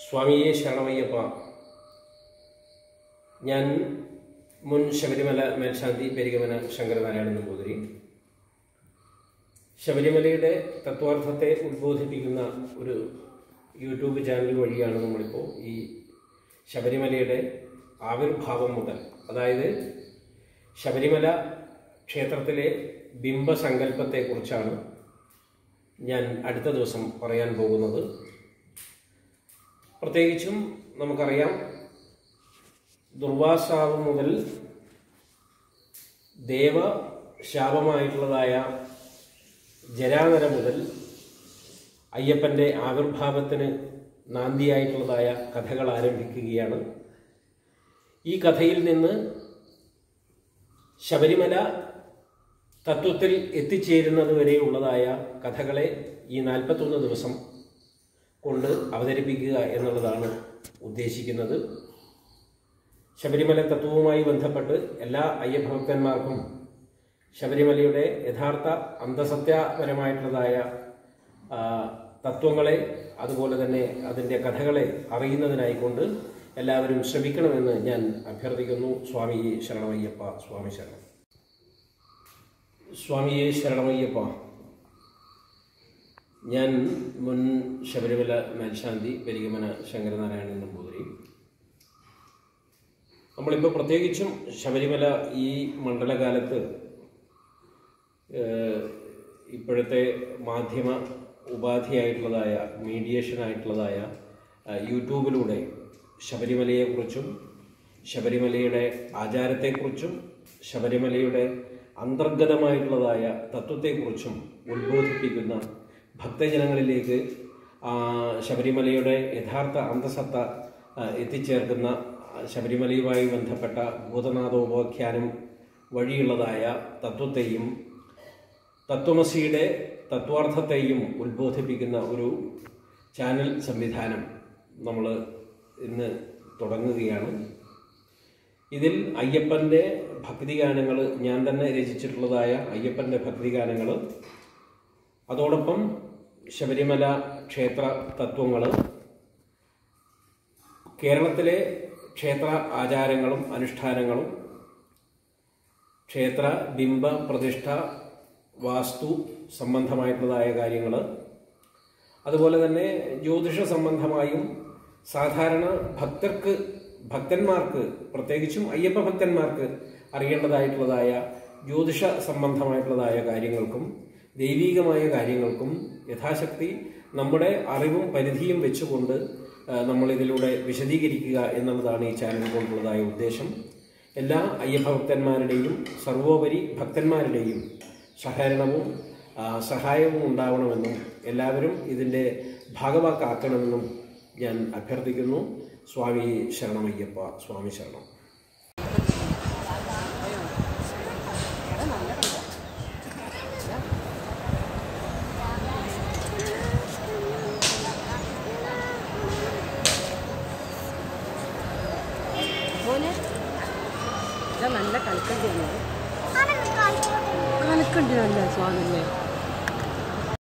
സ്വാമിയെ ശരണമയ്യപ്പ ഞാൻ മുൻ ശബരിമല മേൽശാന്തി പെരികമന ശങ്കരനാരായണൻ നമ്പൂതിരി ശബരിമലയുടെ തത്വാർത്ഥത്തെ ഉദ്ബോധിപ്പിക്കുന്ന ഒരു യൂട്യൂബ് ചാനൽ വഴിയാണ് നമ്മളിപ്പോൾ ഈ ശബരിമലയുടെ ആവിർഭാവം മുതൽ അതായത് ശബരിമല ക്ഷേത്രത്തിലെ ബിംബസങ്കല്പത്തെക്കുറിച്ചാണ് ഞാൻ അടുത്ത ദിവസം പറയാൻ പോകുന്നത് പ്രത്യേകിച്ചും നമുക്കറിയാം ദുർവാസാവ് മുതൽ ദേവ ശാപമായിട്ടുള്ളതായ ജരാനര മുതൽ അയ്യപ്പൻ്റെ ആവിർഭാവത്തിന് നാന്ദിയായിട്ടുള്ളതായ കഥകൾ ആരംഭിക്കുകയാണ് ഈ കഥയിൽ നിന്ന് ശബരിമല തത്വത്തിൽ എത്തിച്ചേരുന്നത് വരെയുള്ളതായ കഥകളെ ഈ നാൽപ്പത്തൊന്ന് ദിവസം കൊണ്ട് അവതരിപ്പിക്കുക എന്നുള്ളതാണ് ഉദ്ദേശിക്കുന്നത് ശബരിമല തത്വവുമായി ബന്ധപ്പെട്ട് എല്ലാ അയ്യഭക്തന്മാർക്കും ശബരിമലയുടെ യഥാർത്ഥ അന്തസത്യപരമായിട്ടുള്ളതായ ആ, തത്വങ്ങളെ അതുപോലെ തന്നെ അതിൻ്റെ കഥകളെ അറിയുന്നതിനായിക്കൊണ്ട് എല്ലാവരും ശ്രമിക്കണമെന്ന് ഞാൻ അഭ്യർത്ഥിക്കുന്നു സ്വാമിയെ ശരണമയ്യപ്പ സ്വാമി ശരണം സ്വാമിയെ ശരണമയ്യപ്പ ഞാൻ മുൻ ശബരിമല മേൽശാന്തി പെരികമന ശങ്കരനാരായണൻ നമ്പൂതിരി നമ്മളിപ്പോൾ പ്രത്യേകിച്ചും ശബരിമല ഈ മണ്ഡലകാലത്ത് ഏഹ്, ഇപ്പോഴത്തെ മാധ്യമ ഉപാധിയായിട്ടുള്ളതായ മീഡിയേഷനായിട്ടുള്ളതായ ആ, യൂട്യൂബിലൂടെ ശബരിമലയെക്കുറിച്ചും ശബരിമലയുടെ ആചാരത്തെക്കുറിച്ചും ശബരിമലയുടെ അന്തർഗതമായിട്ടുള്ളതായ തത്വത്തെക്കുറിച്ചും ഉദ്ബോധിപ്പിക്കുന്ന ഭക്തജനങ്ങളിലേക്ക് ആ, ശബരിമലയുടെ യഥാർത്ഥ അന്തസത്ത ആ, എത്തിച്ചേർക്കുന്ന ആ, ശബരിമലയുമായി ബന്ധപ്പെട്ട ഭൂതനാഥോപാഖ്യാനം വഴിയുള്ളതായ തത്വത്തെയും തത്വമസിയുടെ തത്വാർത്ഥത്തെയും ഉത്ബോധിപ്പിക്കുന്ന ഒരു ചാനൽ സംവിധാനം നമ്മൾ ഇന്ന് തുടങ്ങുകയാണ് ഇതിൽ അയ്യപ്പൻ്റെ ഭക്തിഗാനങ്ങൾ ഞാൻ തന്നെ രചിച്ചിട്ടുള്ളതായ അയ്യപ്പൻ്റെ ഭക്തിഗാനങ്ങൾ അതോടൊപ്പം ശബരിമല ക്ഷേത്ര തത്വങ്ങൾ കേരളത്തിലെ ക്ഷേത്ര ആചാരങ്ങളും അനുഷ്ഠാനങ്ങളും ക്ഷേത്ര ബിംബ പ്രതിഷ്ഠ വാസ്തു സംബന്ധമായിട്ടുള്ളതായ കാര്യങ്ങൾ അതുപോലെ തന്നെ ജ്യോതിഷ സംബന്ധമായും സാധാരണ ഭക്തർക്ക് ഭക്തന്മാർക്ക് പ്രത്യേകിച്ചും അയ്യപ്പ ഭക്തന്മാർക്ക് അറിയേണ്ടതായിട്ടുള്ളതായ ജ്യോതിഷ സംബന്ധമായിട്ടുള്ളതായ കാര്യങ്ങൾക്കും ദൈവീകമായ കാര്യങ്ങൾക്കും യഥാശക്തി നമ്മുടെ അറിവും പരിധിയും വെച്ചുകൊണ്ട് ആ, നമ്മൾ ഇതിലൂടെ വിശദീകരിക്കുക എന്നുള്ളതാണ് ഈ ചാനൽ കൊണ്ടുള്ളതായ ഉദ്ദേശം എല്ലാ അയ്യപ്പ ഭക്തന്മാരുടെയും സർവോപരി ഭക്തന്മാരുടെയും സഹകരണവും ആ, സഹായവും ഉണ്ടാവണമെന്നും എല്ലാവരും ഇതിൻ്റെ ഭാഗവാക്കാക്കണമെന്നും ഞാൻ അഭ്യർത്ഥിക്കുന്നു സ്വാമി ശരണമയ്യപ്പ സ്വാമി ശരണം മോനെ ഇതാ നല്ല കൽക്കണ്ടിയാണ് കലക്കണ്ടി നല്ല സ്വാമില്ലേ